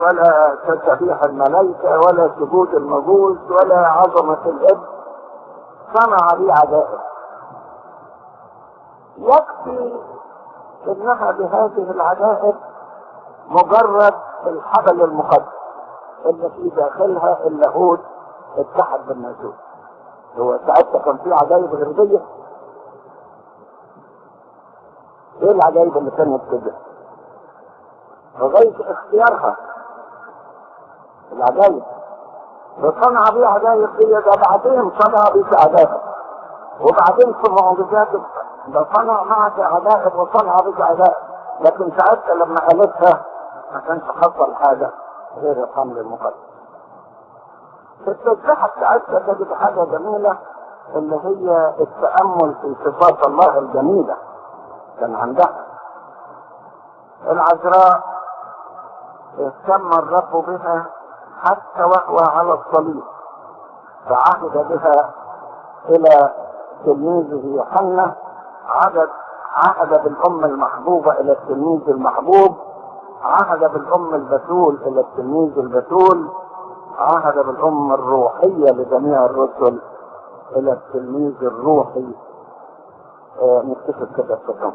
ولا تسبيح الملائكة ولا سجود المجوس ولا عظمة الإبن صنع لي عجائب يكفي انها بهذه العجائب مجرد الحبل المقدس اللي في داخلها اللاهوت اتحد بالناسوت هو ساعتها كان في عجائب غربيه ايه العجائب اللي كانت كده لغايه اختيارها العجائب فصنع بيه عجائب دي ده بعدين صنع بيه عجائب وبعدين في معجزات ده صنع معك عجائب وصنع بك عجائب لكن ساعتها لما قالتها ما كانش حصل حاجه غير الحمل المقدس في التسبيحه بتاعتها تجد حاجه جميله اللي هي التامل في صفات الله الجميله كان عندها العذراء اهتم الرب بها حتى وهو على الصليب فعهد بها الى تلميذه يوحنا عهد عهد بالام المحبوبه الى التلميذ المحبوب عهد بالام البتول الى التلميذ البتول عهد بالام الروحيه لجميع الرسل الى التلميذ الروحي آه نكتشف كده الصفات